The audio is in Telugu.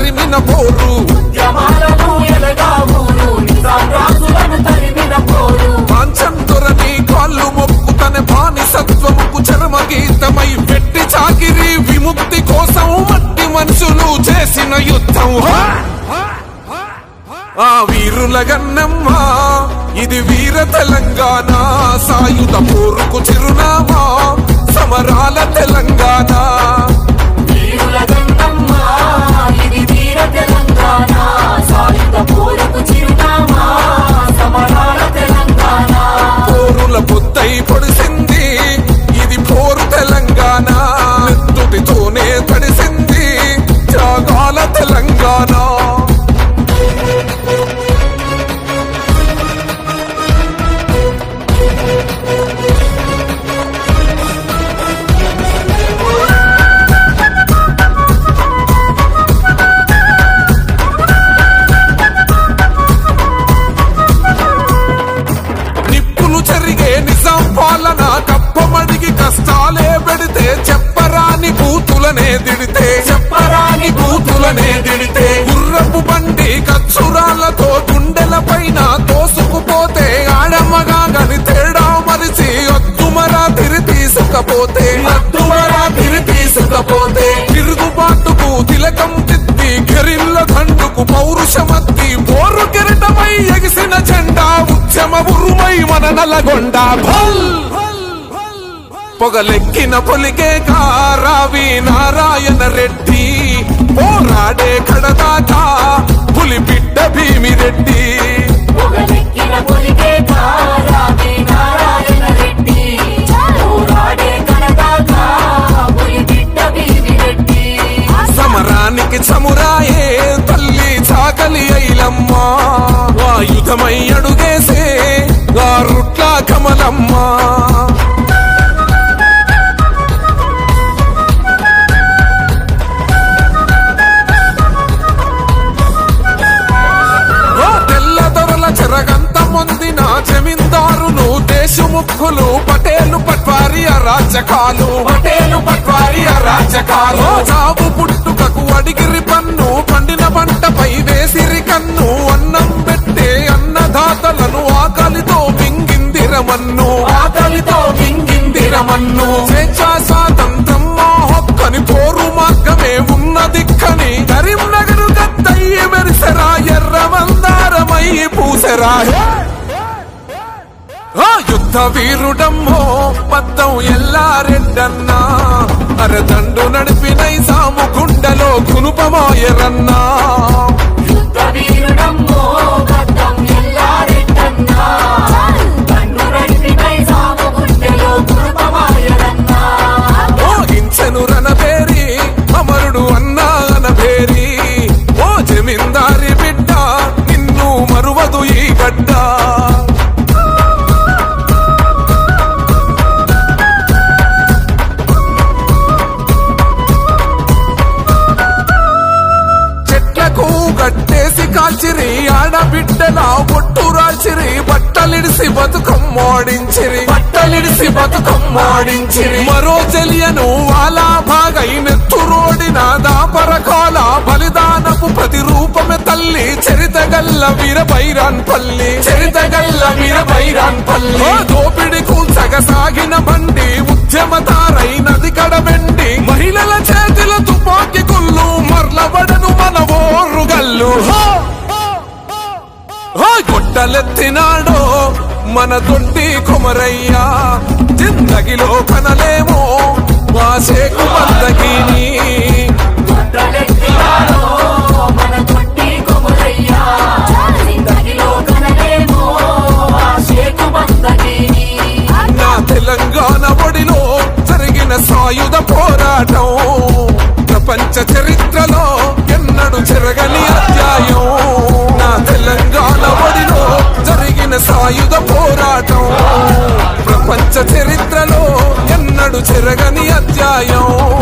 తరిమిన పోరు ఉద్యమాలను ఎలగా ఊరు నిజాం రాజులను తరిమిన పోరు పాంచంతురని కాళ్ళు మొక్కు తన బానిసత్వముకు చరమ గీతమై పెట్టి చాకిరి విముక్తి కోసం మట్టి మనుషులు చేసిన యుద్ధం హా! ఆ వీరుల గన్నమ్మ ఇది వీర తెలంగాణ సాయుధ పోరుకు చిరునామా సమరాల తెలంగాణ వీరుల గంగమ్మ ఇది వీర తెలంగాణ సాయుధ పోరుకు చిరునామా సమరాల తెలంగాణ పోరుల పొద్దై పొడిసింది ఇది పోరు తెలంగాణ నెత్తుటితోనే తడిసింది త్యాగాల తెలంగాణ నిప్పులు చెరిగే నిజాం పాలన కప్పమడిగి కష్టాలే పెడితే చెప్పరాని కూతులనే దిడితే చెప్పరాని కూతులనే దిడితే గుర్రపు బండి కచ్చురాలతో గుండెల పైన తోసుకుపోతే ఆడమ్మగా గని తేడా మరిచి అద్దుమరా తిరి తీసుకపోతే అద్దుమరా తిరి తీసుకపోతే తిరుగుబాటుకు తిలకం తిత్తి గిరిల్ల దండుకు పౌరుషమత్తి పోరు కెరటమై ఎగిసిన జెండా ఉద్యమ ఉరుమై మన నలగొండ భల్ పొగలెక్కిన పొలికే కారావి నారాయణ రెడ్డి పోరాడే కడదాకా పులి బిడ్డ భీమిరెడ్డి పొగలెక్కిన పులికే కారావి నారాయణ రెడ్డి పోరాడే కనదాకా పులి బిడ్డ భీమిరెడ్డి సమరానికి చమురాయే తల్లి చాకలి ఐలమ్మ ఆయుధమై అడుగేసే గారుట్ల కమలమ్మ ఓ తెల్ల దొరల చెరగంత మొందిన జమీందారులు దేశముఖులు పటేలు పట్వారి అరాచకాలు పటేలు పట్వారి అరాచకాలు చావు పుట్టుకకు అడిగిరి పన్ను పండిన పంటపై వేసిరి కన్ను అన్నం పెట్టే అన్నదాతలను ఆకలితో మింగిందిరమన్ను ఆకలితో మింగిందిరమన్ను స్వేచ్ఛా స్వాతంత్రం మా హక్కని పోరు మార్గమే ఉన్న దిక్కని కరీంనగర్ గద్దయ్య మెరిసరా ఎర్ర మందారమై పూసరా ఆ యుద్ధ వీరుడమ్మో పద్దం ఎల్లారెడ్డన్నా అరదండు నడిపినై సాము గుండెలో కునుపమాయరన్నా యుద్ధ వీరుడమ్మో గద్దం ఎల్లారెడ్డన్నా కన్ను నడిపినై సాము గుండెలో కురుపమాయడన్నా మోగించెను రణబేరి అమరుడు అన్నా అనబేరి ఓ జమీందారి బిడ్డ నిన్ను మరువదు ఈ గడ్డ చెట్లకు గట్టేసి కాల్చిరి ఆడబిడ్డల ఒట్టు రాల్చిరి బట్టలిడిసి బతుకమ్మోడించిరి బట్టలిడిసి బతుకమ్మోడించిరి మరో చెలియను వాలా భాగై నెత్తురోడిన దాపరకాల బలిదానపు ప్రతిరూపమే తల్లి చరితగల్ల వీర బైరాన్ పల్లి చరితగల్ల వీర బైరాన్ పల్లి దోపిడి కూల్చగ సాగిన బండి ఉద్యమతారై నది కడబెండి మహిళల చేతిల తుపాకి కుల్లు మర్లబడను మన ఓరుగల్లు హో! హో! గొట్టలెత్తినాడో మన దొడ్డి కుమరయ్యా జిందగిలో కనలేమో వాసేకు బందగిని గుడ్డలెత్తినాడో మన తొట్టి కొమురయ్యా జిందగిలో కనలేమో ఆ షేకు బందగిని నా తెలంగాణ ఒడిలో జరిగిన సాయుధ పోరాటం ప్రపంచ చరిత్రలో ఎన్నడు చెరగని అధ్యాయం నా తెలంగాణ ఒడిలో జరిగిన సాయుధ పోరాటం ప్రపంచ చరిత్రలో ఎన్నడు చెరగని అధ్యాయం